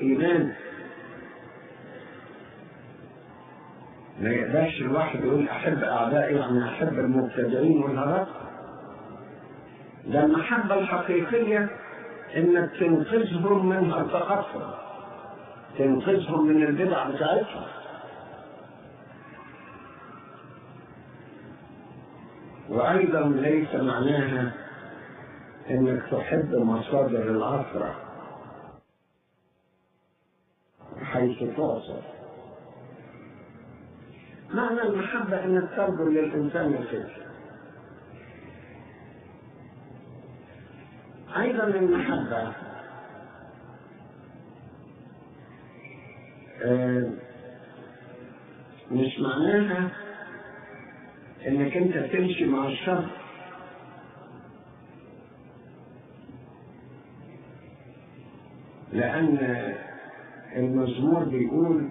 الإيمان ما يقدرش الواحد يقول أحب أعدائي يعني أحب المبتدعين والهرب ده المحبة الحقيقية إنك تنقذهم من ارتقائهم تنقذهم من البدع بتاعتهم وأيضا ليس معناها إنك تحب مصادر العثرة حيث تعصر معنى المحبة إنك ترجو للإنسان الخير أيضا المحبة آه، مش معناها انك انت تمشي مع الشر لان المزمور بيقول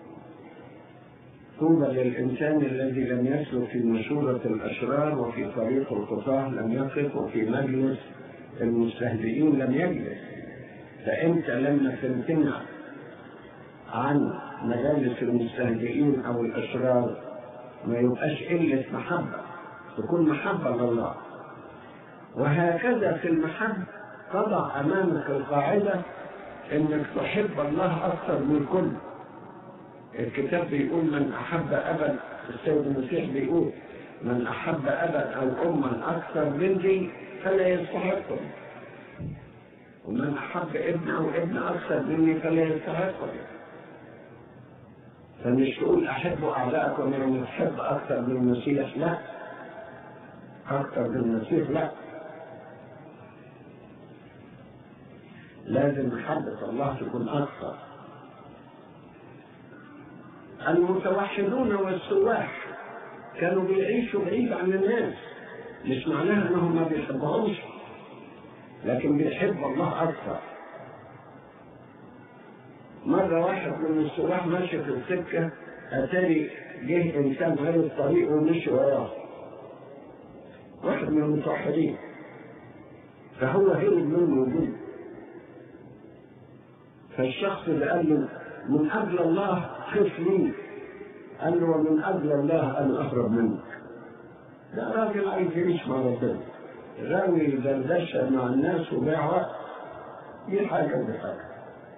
طوبى للانسان الذي لم يسلك في مشورة الاشرار وفي طريق الخطاه لم يقف وفي مجلس المستهزئين لم يجلس فانت لما تمتنع عن مجالس المستهزئين او الاشرار ما يبقاش قلة محبة تكون محبة لله وهكذا في المحبة تضع أمامك القاعدة إنك تحب الله أكثر من كل الكتاب بيقول من أحب أبا السيد المسيح بيقول من أحب أبا أو أما أكثر مني فلا يستحقني ومن أحب ابن أو ابن أكثر مني فلا يستحقني فمش تقول أحب أعدائكم يعني تحب أكثر من المسيح لا أكثر من المسيح لا لازم محبة الله تكون أكثر المتوحدون والسواح كانوا بيعيشوا بعيد عن الناس مش معناها انهم ما بيحبهمش لكن بيحب الله اكثر مرة واحد من السواح ماشي في السكة أتاري جه إنسان غير الطريق ومشي وراه واحد من المتوحدين فهو هرب من وجود فالشخص اللي قال له من أجل الله خف لي قال له ومن أجل الله أنا أهرب منك ده راجل عايز يعيش مع ربنا غاوي دردشة مع الناس وبيع وقت دي حاجة ودي حاجة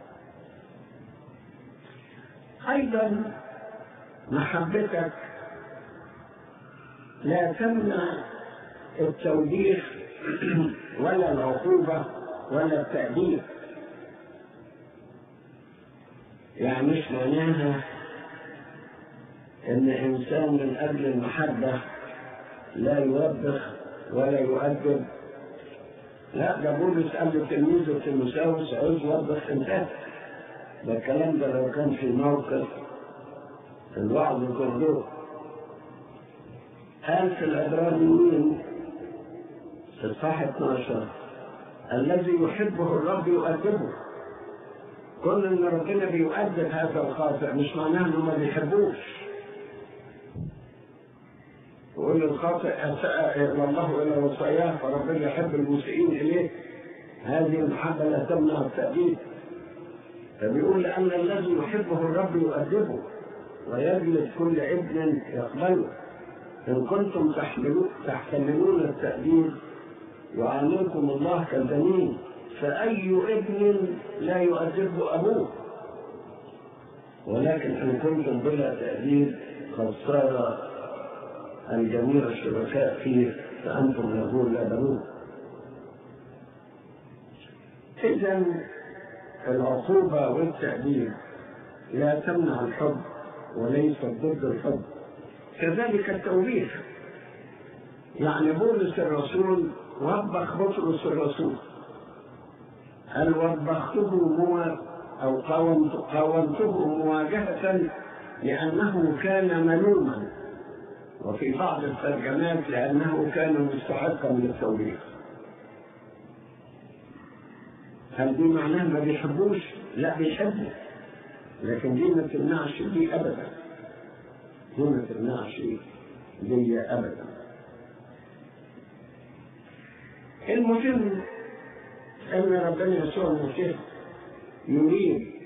أيضا محبتك لا تمنع التوبيخ ولا العقوبة ولا التأديب يعني مش معناها إن إنسان من أجل المحبة لا يوبخ ولا يؤدب لا ده بولس قال لتلميذه تيموثاوس عاوز يوبخ إنسان ده الكلام ده لو كان في موقف الوعظ كله قال في العبرانيين في الصح 12 الذي يحبه الرب يؤدبه كل ان ربنا بيؤدب هذا الخاطئ مش معناه انه ما بيحبوش يقول الخاطئ اساء الى الله الى وصاياه فربنا يحب المسيئين اليه هذه المحبه لا تمنع التأديب فبيقول لأن الذي يحبه الرب يؤدبه ويجلد كل ابن يقبله إن كنتم تحملون تحتملون التأديب يعاملكم الله كالبنين فأي ابن لا يؤدبه أبوه ولكن إن كنتم بلا تأديب قد صار الجميع الشركاء فيه فأنتم له لا بنون إذا العقوبة والتأديب لا تمنع الحب وليست ضد الحب كذلك التوبيخ يعني بولس الرسول وبخ بطرس الرسول هل وبخته مو أو قاومت قاومته مواجهة لأنه كان ملوما وفي بعض الترجمات لأنه كان مستحقا للتوبيخ هل دي معناه ما بيحبوش؟ لا بيحبوا لكن دي ما تمنعش دي ابدا دي ما تمنعش دي ابدا المهم ان ربنا يسوع المسيح يريد